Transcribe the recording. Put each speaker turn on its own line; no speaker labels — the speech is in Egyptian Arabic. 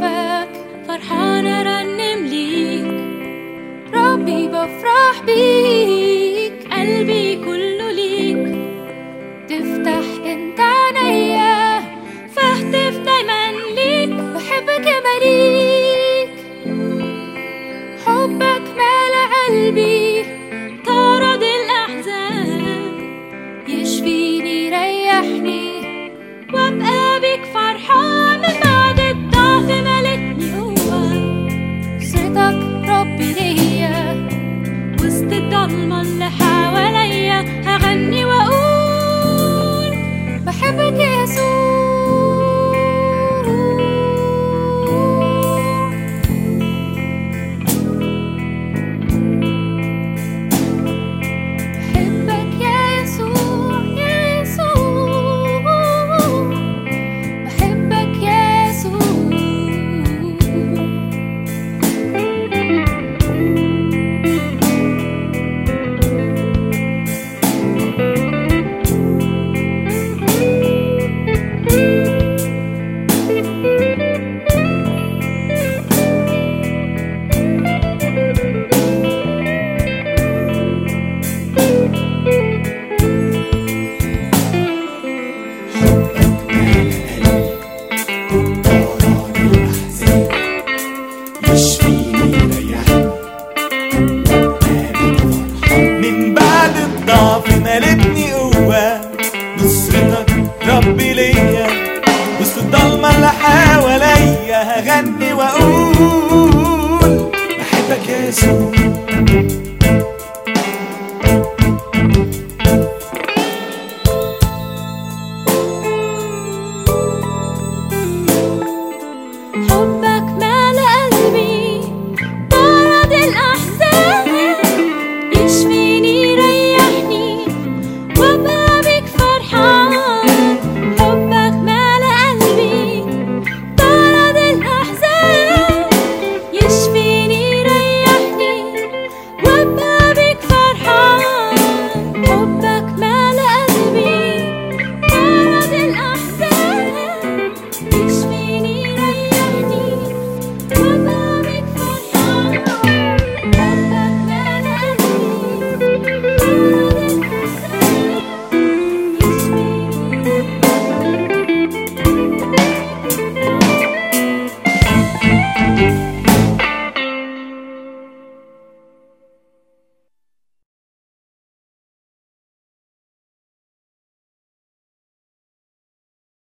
شايفك فرحانة رنم ليك ربي بفرح بيك قلبي كله ليك تفتح انت عينيا فاهتف دايما ليك بحبك يا مليك حبك مال قلبي طرد الأحزان يشفيني يريحني وابقى بيك فرحان من بعد الضعف ملتني قوة صيتك ربي ليا وسط الضلمة اللي حواليا هغني واقول بحبك يا يسوع بحبك يا يسوع يا يسوع بحبك يا يسوع
من بعد الضعف مالتني قوة نصرتك ربي ليا وسط الضلمة اللي حواليا هغني واقول بحبك يا يسوع
حب